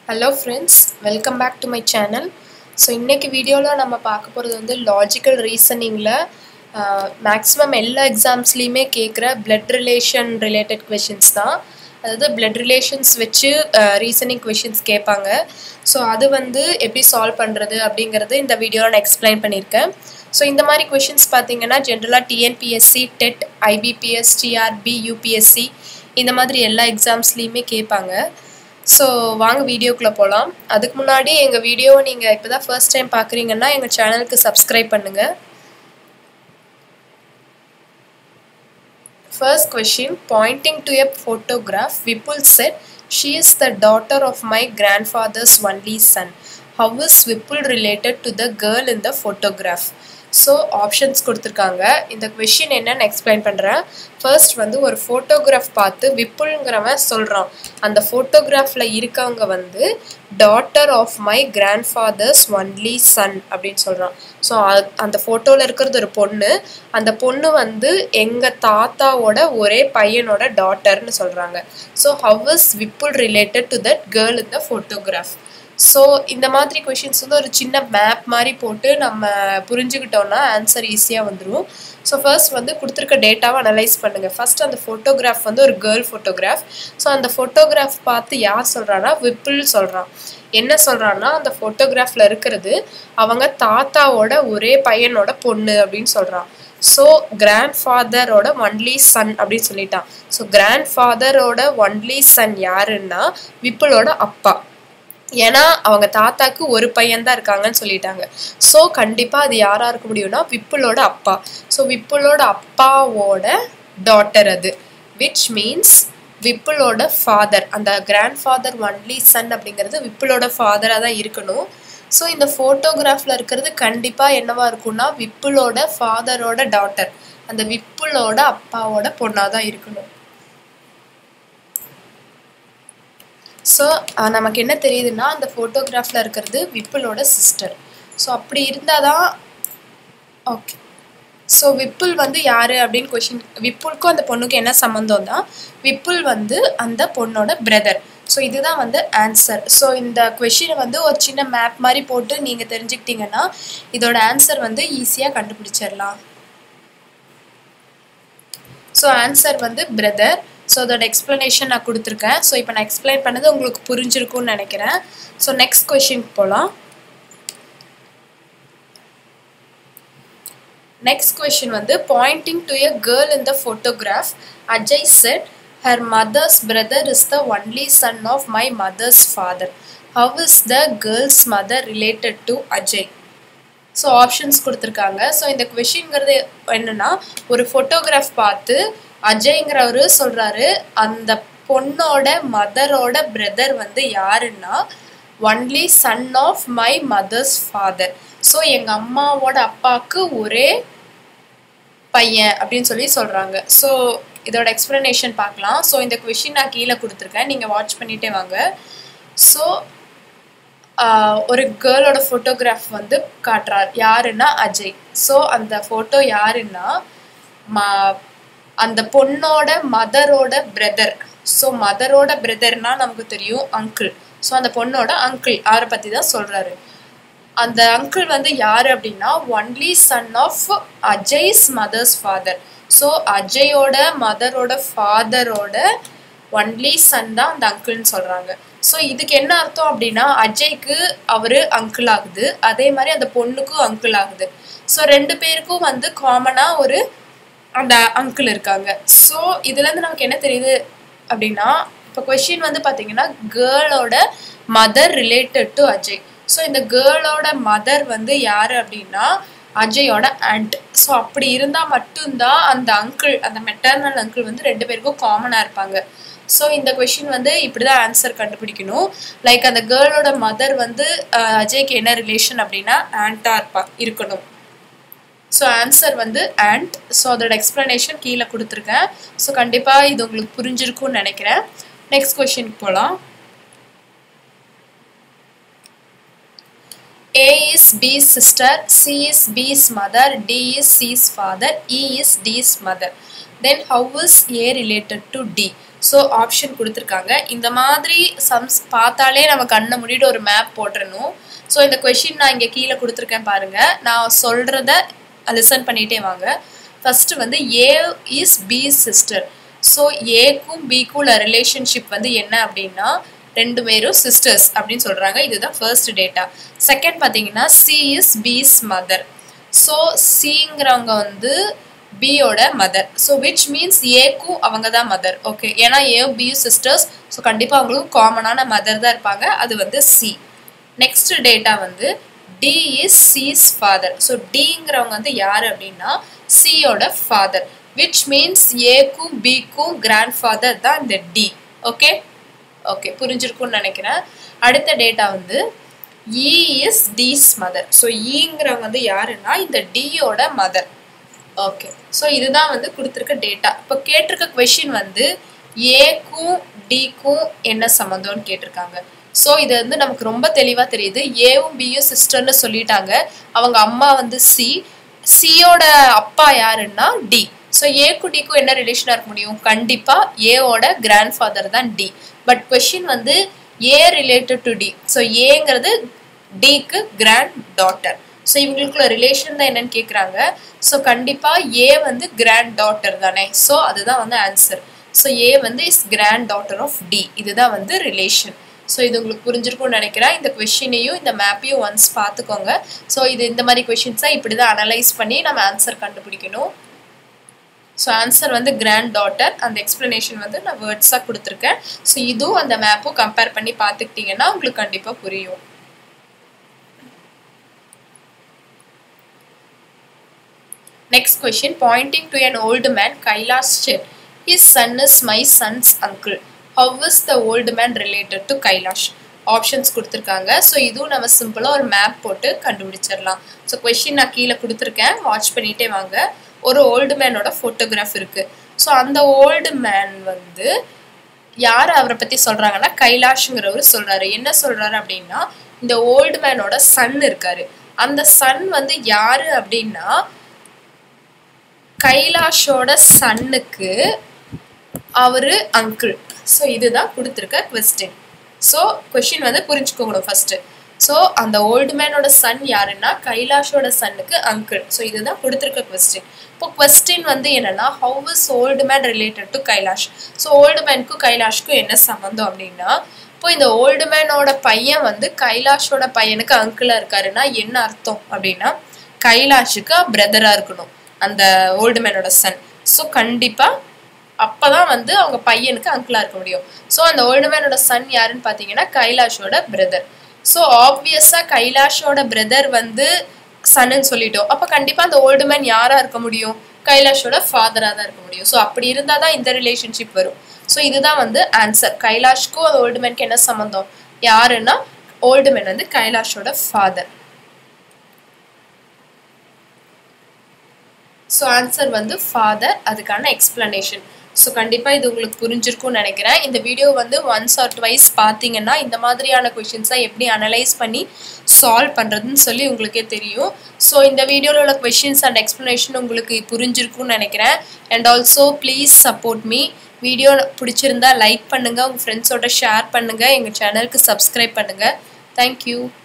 Hello friends welcome back to my channel so இன்றைக்கி வீடியோவில் நம்ம பார்க்க போகிறது வந்து லாஜிக்கல் ரீசனிங்கில் மேக்ஸிமம் எல்லா எக்ஸாம்ஸ்லேயுமே கேட்குற பிளட் ரிலேஷன் ரிலேட்டட் கொஷின்ஸ் தான் அதாவது பிளட் ரிலேஷன்ஸ் வச்சு ரீசனிங் கொஷின்ஸ் கேட்பாங்க ஸோ அது வந்து எப்படி சால்வ் பண்ணுறது அப்படிங்கிறது இந்த வீடியோவில் நான் எக்ஸ்பிளைன் பண்ணியிருக்கேன் ஸோ இந்த மாதிரி கொஷின்ஸ் பார்த்தீங்கன்னா ஜென்ரலாக TNPSC TET IBPS TRB UPSC இந்த மாதிரி எல்லா எக்ஸாம்ஸ்லேயுமே கேட்பாங்க ஸோ வாங்க வீடியோக்குள்ளே போகலாம் அதுக்கு முன்னாடி எங்கள் வீடியோவை நீங்கள் இப்போ தான் ஃபர்ஸ்ட் டைம் பார்க்குறீங்கன்னா எங்கள் சேனலுக்கு சப்ஸ்கிரைப் பண்ணுங்கள் first question pointing to a photograph Vipul said she is the daughter of my grandfather's only son how is Vipul related to the girl in the photograph so options கொடுத்துருக்காங்க இந்த question என்னன்னு explain பண்ணுறேன் first வந்து ஒரு photograph பார்த்து விப்புல்ங்கிறவன் சொல்கிறான் அந்த ஃபோட்டோகிராஃபில் இருக்கவங்க வந்து daughter of my grandfather's only son அப்படின்னு சொல்கிறான் ஸோ அந்த ஃபோட்டோவில் இருக்கிறது ஒரு பொண்ணு அந்த பொண்ணு வந்து எங்கள் தாத்தாவோட ஒரே பையனோட டாட்டர்னு சொல்கிறாங்க so how is Vipul related to that girl in the photograph so இந்த மாதிரி கொஷின்ஸ் வந்து ஒரு சின்ன மேப் மாதிரி போட்டு நம்ம புரிஞ்சுக்கிட்டோன்னா ஆன்சர் ஈஸியாக வந்துடும் ஸோ ஃபர்ஸ்ட் வந்து கொடுத்துருக்க டேட்டாவை அனலைஸ் பண்ணுங்கள் ஃபர்ஸ்ட் அந்த ஃபோட்டோகிராஃப் வந்து ஒரு கேர்ள் ஃபோட்டோகிராஃப் ஸோ அந்த ஃபோட்டோகிராஃப் பார்த்து யார் சொல்கிறான்னா விப்பிள் சொல்கிறான் என்ன சொல்கிறான்னா அந்த ஃபோட்டோகிராஃபில் இருக்கிறது அவங்க தாத்தாவோட ஒரே பையனோட பொண்ணு அப்படின்னு சொல்கிறான் ஸோ கிராண்ட் ஃபாதரோட ஒன்லி சன் அப்படின்னு சொல்லிட்டான் ஸோ கிராண்ட் ஃபாதரோட ஒன்லி சன் யாருன்னா விப்புளோட அப்பா ஏன்னா அவங்க தாத்தாக்கு ஒரு பையன் தான் இருக்காங்கன்னு சொல்லிட்டாங்க ஸோ கண்டிப்பாக அது யாராக இருக்க முடியும்னா விப்புளோட அப்பா ஸோ விப்புளோட அப்பாவோட டாட்டர் அது விச் மீன்ஸ் விப்புளோட ஃபாதர் அந்த கிராண்ட் ஃபாதர் ஒன்லி சன் அப்படிங்கிறது விப்புளோட ஃபாதராக தான் இருக்கணும் ஸோ இந்த ஃபோட்டோகிராஃபில் இருக்கிறது கண்டிப்பாக என்னவா இருக்கும்னா விப்புளோட ஃபாதரோட டாட்டர் அந்த விப்புளோட அப்பாவோட பொண்ணாக தான் இருக்கணும் ஸோ நமக்கு என்ன தெரியுதுன்னா அந்த ஃபோட்டோகிராஃபில் இருக்கிறது விப்புலோட சிஸ்டர் ஸோ அப்படி இருந்தால் தான் ஓகே ஸோ விப்புல் வந்து யார் அப்படின்னு கொஷின் விப்புலுக்கும் அந்த பொண்ணுக்கு என்ன சம்மந்தம் தான் விப்புல் வந்து அந்த பொண்ணோட பிரதர் ஸோ இதுதான் வந்து ஆன்சர் ஸோ இந்த கொஷினை வந்து ஒரு சின்ன மேப் மாதிரி போட்டு நீங்கள் தெரிஞ்சுக்கிட்டீங்கன்னா இதோட ஆன்சர் வந்து ஈஸியாக கண்டுபிடிச்சிடலாம் ஸோ ஆன்சர் வந்து பிரதர் ஸோ அதோட எக்ஸ்ப்ளனேஷன் நான் கொடுத்துருக்கேன் ஸோ இப்போ நான் எக்ஸ்பிளைன் பண்ணது உங்களுக்கு புரிஞ்சிருக்கும்னு நினைக்கிறேன் ஸோ நெக்ஸ்ட் கொஷின் போகலாம் நெக்ஸ்ட் கொஷின் வந்து pointing to a girl in the photograph Ajay said her mother's brother is the only son of my mother's father how is the girl's mother related to Ajay so options கொடுத்துருக்காங்க so இந்த கொஷின்ங்கிறது என்னென்னா ஒரு photograph பார்த்து அஜய்ங்கிறவர் சொல்கிறாரு அந்த பொண்ணோட மதரோட பிரதர் வந்து யாருன்னா only son of my mother's father so எங்கள் அம்மாவோட அப்பாவுக்கு ஒரே பையன் அப்படின்னு சொல்லி சொல்கிறாங்க ஸோ இதோட எக்ஸ்ப்ளனேஷன் பார்க்கலாம் ஸோ இந்த கொஷின் நான் கீழே கொடுத்துருக்கேன் நீங்கள் வாட்ச் பண்ணிகிட்டே வாங்க ஸோ ஒரு கேர்ளோட ஃபோட்டோகிராஃப் வந்து காட்டுறார் யாருன்னா அஜய் ஸோ அந்த ஃபோட்டோ யாருன்னா மா அந்த பொண்ணோட மதரோட பிரதர் ஸோ மதரோட பிரதர்னா நமக்கு தெரியும் அங்கிள் ஸோ அந்த பொண்ணோட அங்கிள் அவரை பற்றி தான் சொல்கிறாரு அந்த அங்கிள் வந்து யார் அப்படின்னா only son of Ajay's mother's father so அஜயோட மதரோட ஃபாதரோட ஒன்லி சன் தான் அந்த அங்கிள்னு சொல்கிறாங்க ஸோ இதுக்கு என்ன அர்த்தம் அப்படின்னா அஜய்க்கு அவர் அங்கிள் ஆகுது அதே மாதிரி அந்த பொண்ணுக்கும் அங்கிள் ஆகுது ஸோ ரெண்டு பேருக்கும் வந்து காமனாக ஒரு அந்த அங்கிள் இருக்காங்க ஸோ இதுலேருந்து நமக்கு என்ன தெரியுது அப்படின்னா இப்போ கொஷின் வந்து பார்த்தீங்கன்னா கேர்ளோட mother related to Ajay so இந்த கேர்ளோட மதர் வந்து யார் அப்படின்னா அஜயோட ஆண்ட் ஸோ அப்படி இருந்தால் மட்டும்தான் அந்த அங்கிள் அந்த மெட்டர்னல் அங்கிள் வந்து ரெண்டு பேருக்கும் காமனாக இருப்பாங்க ஸோ இந்த கொஷின் வந்து இப்படி தான் ஆன்சர் கண்டுபிடிக்கணும் லைக் அந்த கேர்ளோட மதர் வந்து அஜய்க்கு என்ன ரிலேஷன் அப்படின்னா ஆண்ட்டாக இருப்பா இருக்கணும் ஸோ ஆன்சர் வந்து ஆண்ட் ஸோ அதோட எக்ஸ்ப்ளனேஷன் கீழே கொடுத்துருக்கேன் ஸோ கண்டிப்பாக இது உங்களுக்கு புரிஞ்சிருக்கும்னு நினைக்கிறேன் நெக்ஸ்ட் கொஷினுக்கு போகலாம் A is B's sister, C is B's mother, D is C's father, E is D's mother. Then how is A related to D? So option கொடுத்துருக்காங்க இந்த மாதிரி சம்ஸ் பார்த்தாலே நம்ம கண்ணை மூடிட்டு ஒரு மேப் போட்டுறணும் ஸோ இந்த கொஷின் நான் இங்கே கீழே கொடுத்துருக்கேன் பாருங்க நான் சொல்கிறத லிசன் பண்ணிகிட்டே வாங்க ஃபஸ்ட்டு வந்து A is B sister so ஏக்கும் பிக்கும் உள்ள ரிலேஷன்ஷிப் வந்து என்ன அப்படின்னா ரெண்டு பேரும் சிஸ்டர்ஸ் அப்படின்னு சொல்கிறாங்க இதுதான் ஃபர்ஸ்ட் டேட்டா செகண்ட் பார்த்தீங்கன்னா C is B's mother so சிங்கிறவங்க வந்து பியோட மதர் ஸோ விச் மீன்ஸ் ஏக்கும் அவங்க தான் மதர் ஓகே ஏன்னா ஏ பியும் சிஸ்டர்ஸ் ஸோ கண்டிப்பாக அவங்களுக்கும் காமனான மதர் தான் இருப்பாங்க அது வந்து சி நெக்ஸ்ட் டேட்டா வந்து D is C's father so டிங்கிறவங்க வந்து யார் அப்படின்னா சியோட ஃபாதர் விச் மீன்ஸ் ஏக்கும் பிக்கும் கிராண்ட் ஃபாதர் தான் இந்த டி ஓகே ஓகே புரிஞ்சிருக்கும்னு நினைக்கிறேன் அடுத்த டேட்டா வந்து E is D's mother so ஈங்கிறவங்க வந்து யாருன்னா இந்த டியோட மதர் ஓகே ஸோ இதுதான் வந்து கொடுத்துருக்க டேட்டா இப்போ கேட்டிருக்க கொஷின் வந்து ஏக்கும் டிக்கும் என்ன சம்மந்தம்னு கேட்டிருக்காங்க ஸோ இது வந்து நமக்கு ரொம்ப தெளிவாக தெரியுது ஏவும் பியும் சிஸ்டர்னு சொல்லிட்டாங்க அவங்க அம்மா வந்து சி சியோட அப்பா யாருன்னா டி ஸோ ஏக்கும் டிக்கும் என்ன ரிலேஷனாக இருக்க முடியும் கண்டிப்பாக ஏவோட கிராண்ட் ஃபாதர் தான் டி பட் கொஷின் வந்து A related to D so ஏங்கிறது டிக்கு கிராண்ட் டாட்டர் ஸோ இவங்களுக்குள்ள ரிலேஷன் தான் என்னன்னு கேட்குறாங்க ஸோ கண்டிப்பாக ஏ வந்து கிராண்ட் டாட்டர் தானே ஸோ அதுதான் வந்து ஆன்சர் ஸோ ஏ வந்து is granddaughter of D இதுதான் வந்து ரிலேஷன் ஸோ இது உங்களுக்கு புரிஞ்சிருக்கும்னு நினைக்கிறேன் இந்த கொஷினையும் இந்த மேப்பையும் ஒன்ஸ் பார்த்துக்கோங்க ஸோ இது இந்த மாதிரி கொஷின்ஸை இப்படி தான் அனலைஸ் பண்ணி நம்ம ஆன்சர் கண்டுபிடிக்கணும் ஸோ ஆன்சர் வந்து கிராண்ட் டாட்டர் அந்த எக்ஸ்ப்ளனேஷன் வந்து நான் வேர்ட்ஸாக கொடுத்துருக்கேன் ஸோ இதுவும் அந்த மேப்பும் கம்பேர் பண்ணி பார்த்துக்கிட்டிங்கன்னா உங்களுக்கு கண்டிப்பாக புரியும் Next question pointing to an old man, Kailash said, His son is my son's uncle. How is the old man related to Kailash? Options கொடுத்துருக்காங்க ஸோ இதுவும் நம்ம சிம்பிளாக ஒரு மேப் போட்டு கண்டுபிடிச்சிடலாம் ஸோ கொஷின் நான் கீழே கொடுத்துருக்கேன் வாட்ச் பண்ணிகிட்டே வாங்க ஒரு ஓல்டு மேனோட ஃபோட்டோகிராஃப் இருக்குது ஸோ அந்த ஓல்டு மேன் வந்து யார் அவரை பற்றி சொல்கிறாங்கன்னா கைலாஷ்ங்கிறவர் சொல்கிறாரு என்ன சொல்கிறாரு அப்படின்னா இந்த ஓல்டு மேனோட சன் இருக்காரு அந்த சன் வந்து யார் அப்படின்னா கைலாஷோட சன்னுக்கு அவரு அங்கிள் ஸோ இதுதான் கொடுத்துருக்க கொஸ்டின் ஸோ கொஷின் வந்து புரிஞ்சுக்கோங்கணும் ஃபர்ஸ்ட் ஸோ அந்த ஓல்டு மேனோட சன் யாருன்னா கைலாஷோட சன்னுக்கு அங்கிள் ஸோ இதுதான் கொடுத்துருக்க கொஸ்டின் இப்போ கொஸ்டின் வந்து என்னன்னா how is old man related to Kailash so old மேனுக்கும் கைலாஷ்க்கும் என்ன சம்மந்தம் அப்படின்னா இப்போ இந்த ஓல்டு மேனோட பையன் வந்து கைலாஷோட பையனுக்கு அங்கிளாக இருக்காருன்னா என்ன அர்த்தம் அப்படின்னா கைலாஷுக்கு பிரதராக இருக்கணும் அந்த ஓல்டு மேனோட சன் ஸோ கண்டிப்பாக அப்போ தான் வந்து அவங்க பையனுக்கு அங்கிளாக இருக்க முடியும் ஸோ அந்த ஓல்டு மேனோட சன் யாருன்னு பார்த்தீங்கன்னா கைலாஷோட பிரதர் ஸோ ஆப்வியஸாக கைலாஷோட பிரதர் வந்து சன்னு சொல்லிட்டோம் அப்போ கண்டிப்பாக அந்த ஓல்டு மேன் யாராக இருக்க முடியும் கைலாஷோட ஃபாதராக தான் இருக்க முடியும் ஸோ அப்படி இருந்தால் தான் இந்த ரிலேஷன்ஷிப் வரும் ஸோ இதுதான் வந்து ஆன்சர் கைலாஷ்க்கும் அந்த ஓல்டு மேனுக்கு என்ன சம்மந்தம் யாருன்னா ஓல்டு மேன் வந்து கைலாஷோட ஃபாதர் ஸோ ஆன்சர் வந்து ஃபாதர் அதுக்கான எக்ஸ்பிளனேஷன் ஸோ கண்டிப்பாக இது உங்களுக்கு புரிஞ்சிருக்கும்னு நினைக்கிறேன் இந்த வீடியோ வந்து ஒன்ஸ் ஆர் ட்வைஸ் பார்த்தீங்கன்னா இந்த மாதிரியான கொஷின்ஸை எப்படி அனலைஸ் பண்ணி சால்வ் பண்ணுறதுன்னு சொல்லி உங்களுக்கே தெரியும் ஸோ இந்த வீடியோவில் உள்ள கொஷின்ஸ் அண்ட் எக்ஸ்ப்ளனேஷன் உங்களுக்கு புரிஞ்சிருக்கும்னு நினைக்கிறேன் and also please support me video பிடிச்சிருந்தா லைக் பண்ணுங்கள் உங்கள் ஃப்ரெண்ட்ஸோட ஷேர் பண்ணுங்கள் எங்கள் சேனலுக்கு சப்ஸ்கிரைப் பண்ணுங்கள் தேங்க்யூ